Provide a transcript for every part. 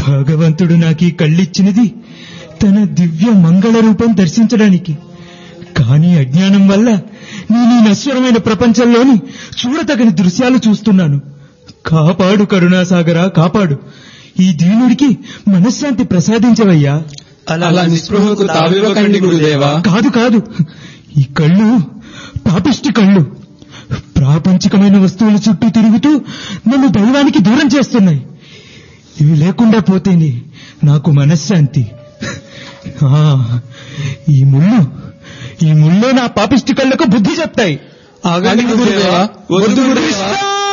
భగవంతుడు నాకు ఈ కళ్ళిచ్చినది తన దివ్య మంగళ రూపం దర్శించడానికి కానీ అజ్ఞానం వల్ల నేను ఈ నశ్వరమైన ప్రపంచంలోని చూడతగని దృశ్యాలు చూస్తున్నాను కాపాడు కరుణాసాగరా కాపాడు ఈ దీనుడికి మనశ్శాంతి ప్రసాదించవయ్యా అలా నిస్పృహకు తావివ్వకండి గురుదేవా కాదు కాదు ఈ కళ్ళు పాపిష్టి కళ్ళు ప్రాపంచికమైన వస్తువుల చుట్టూ తిరుగుతూ నన్ను దైవానికి దూరం చేస్తున్నాయి ఇవి లేకుండా పోతేనే నాకు మనశ్శాంతి ఆ, ఈ ముళ్ళు ఈ ముళ్ళే నా పాపిష్టి కళ్ళకు బుద్ధి చెప్తాయి ఆగండి గురుదేవా వద్దు గురుదేవా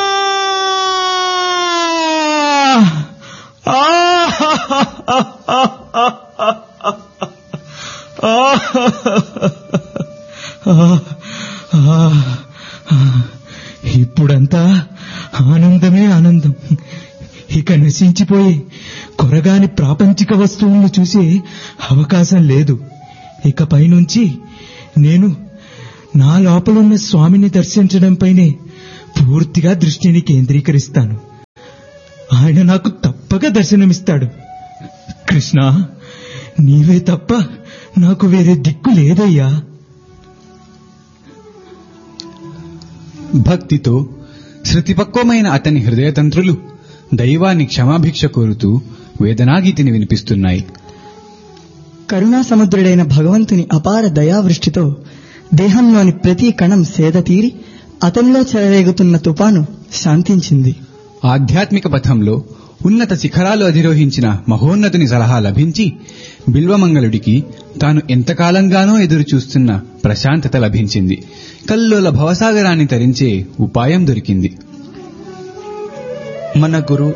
ఇప్పుడంతా ఆనందమే ఆనందం ఇక నశించిపోయి కొరగాని ప్రాపంచిక వస్తువులను చూసే అవకాశం లేదు ఇక పైనుంచి నేను నా లోపలున్న స్వామిని దర్శించడంపైనే పూర్తిగా దృష్టిని కేంద్రీకరిస్తాను ఆయన నాకు తప్పక దర్శనమిస్తాడు కృష్ణ నీవే తప్ప నాకు వేరే దిక్కు లేదయ్యా భక్తితో శృతిపక్వమైన అతని హృదయతంత్రులు దైవాన్ని క్షమాభిక్ష కోరుతూ వేదనాగీతిని వినిపిస్తున్నాయి కరుణా సముద్రుడైన భగవంతుని అపార దయావృష్టితో దేహంలోని ప్రతి కణం సేద తీరి అతనిలో చెలరేగుతున్న తుపాను శాంతించింది ఆధ్యాత్మిక పథంలో ఉన్నత శిఖరాలు అధిరోహించిన మహోన్నతుని సలహా లభించి బిల్వమంగళుడికి తాను ఎంతకాలంగానో ఎదురు చూస్తున్న ప్రశాంతత లభించింది కల్లోల భవసాగరాన్ని తరించే ఉపాయం దొరికింది మన గురు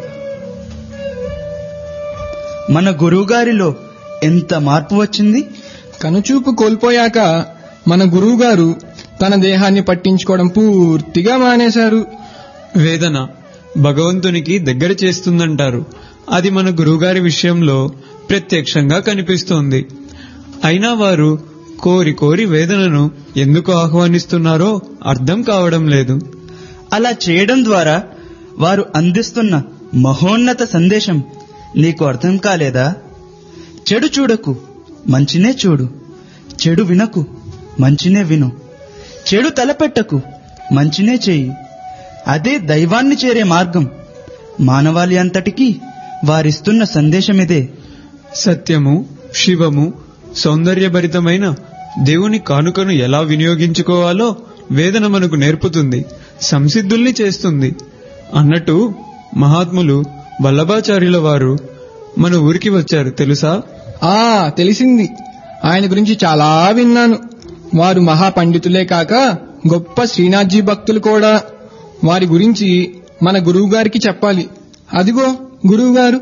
మన గురువుగారిలో ఎంత మార్పు వచ్చింది కనుచూపు కోల్పోయాక మన గురువుగారు తన దేహాన్ని పట్టించుకోవడం పూర్తిగా మానేశారు వేదన భగవంతునికి దగ్గర చేస్తుందంటారు అది మన గురువుగారి విషయంలో ప్రత్యక్షంగా కనిపిస్తోంది అయినా వారు కోరి కోరి వేదనను ఎందుకు ఆహ్వానిస్తున్నారో అర్థం కావడం లేదు అలా చేయడం ద్వారా వారు అందిస్తున్న మహోన్నత సందేశం నీకు అర్థం కాలేదా చెడు చూడకు మంచినే చూడు చెడు వినకు మంచినే విను చెడు తలపెట్టకు మంచినే చేయి అదే దైవాన్ని చేరే మార్గం మానవాళి అంతటికీ వారిస్తున్న సందేశమిదే సత్యము శివము సౌందర్యభరితమైన దేవుని కానుకను ఎలా వినియోగించుకోవాలో వేదన మనకు నేర్పుతుంది సంసిద్ధుల్ని చేస్తుంది అన్నట్టు మహాత్ములు వల్లభాచార్యుల వారు మన ఊరికి వచ్చారు తెలుసా ఆ తెలిసింది ఆయన గురించి చాలా విన్నాను వారు మహాపండితులే కాక గొప్ప శ్రీనాథ్జీ భక్తులు కూడా వారి గురించి మన గురువు గారికి చెప్పాలి అదిగో గురువు గారు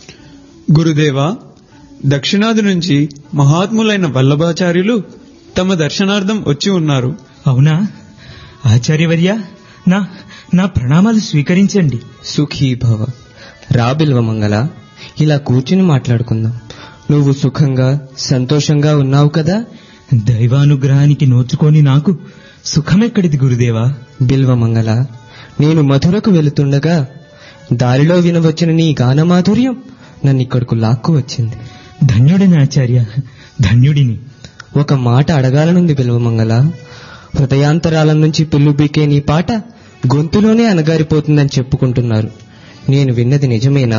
గురుదేవా దక్షిణాది నుంచి మహాత్ములైన వల్లభాచార్యులు తమ దర్శనార్థం వచ్చి ఉన్నారు అవునా ఆచార్యవర్య నా నా ప్రణామాలు స్వీకరించండి సుఖీ భవ రా బిల్వమంగళ ఇలా కూర్చుని మాట్లాడుకుందాం నువ్వు సుఖంగా సంతోషంగా ఉన్నావు కదా దైవానుగ్రహానికి నోచుకొని నాకు సుఖమెక్కడిది గురుదేవా బిల్వమంగళ నేను మధురకు వెళుతుండగా దారిలో వినవచ్చిన నీ గానమాధుర్యం నన్ను ఇక్కడకు లాక్కు వచ్చింది ధన్యుడిని ఆచార్య ధన్యుడిని ఒక మాట అడగాలనుంది బిల్వమంగళ హృదయాంతరాల నుంచి పిల్లుబీకే నీ పాట గొంతులోనే అనగారిపోతుందని చెప్పుకుంటున్నారు నేను విన్నది నిజమేనా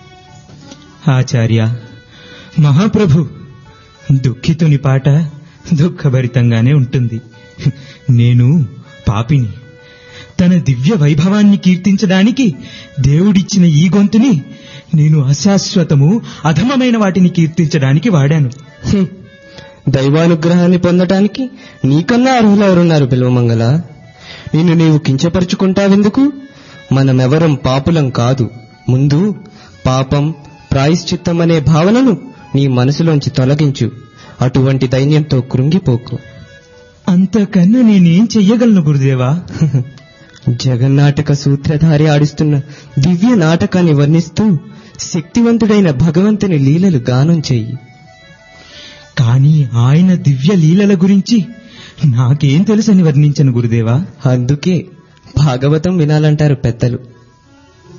ఆచార్య మహాప్రభు దుఃఖితుని పాట దుఃఖభరితంగానే ఉంటుంది నేను పాపిని తన దివ్య వైభవాన్ని కీర్తించడానికి దేవుడిచ్చిన ఈ గొంతుని నేను అశాశ్వతము అధమమైన వాటిని కీర్తించడానికి వాడాను హ్మ్. దైవానుగ్రహాన్ని పొందటానికి నీకన్నా అర్హులెవరున్నారు బిల్వమంగళ నిన్ను నీవు కించపరుచుకుంటావెందుకు మనమెవరం పాపులం కాదు ముందు పాపం ప్రాయశ్చిత్తం అనే భావనను నీ మనసులోంచి తొలగించు అటువంటి దైన్యంతో కృంగిపోకు అంతకన్నా నేనేం చెయ్యగలను గురుదేవా జగన్నాటక సూత్రధారి ఆడిస్తున్న దివ్య నాటకాన్ని వర్ణిస్తూ శక్తివంతుడైన భగవంతుని లీలలు గానం చెయ్యి కానీ ఆయన దివ్య లీలల గురించి నాకేం తెలుసని వర్ణించను గురుదేవా అందుకే భాగవతం వినాలంటారు పెద్దలు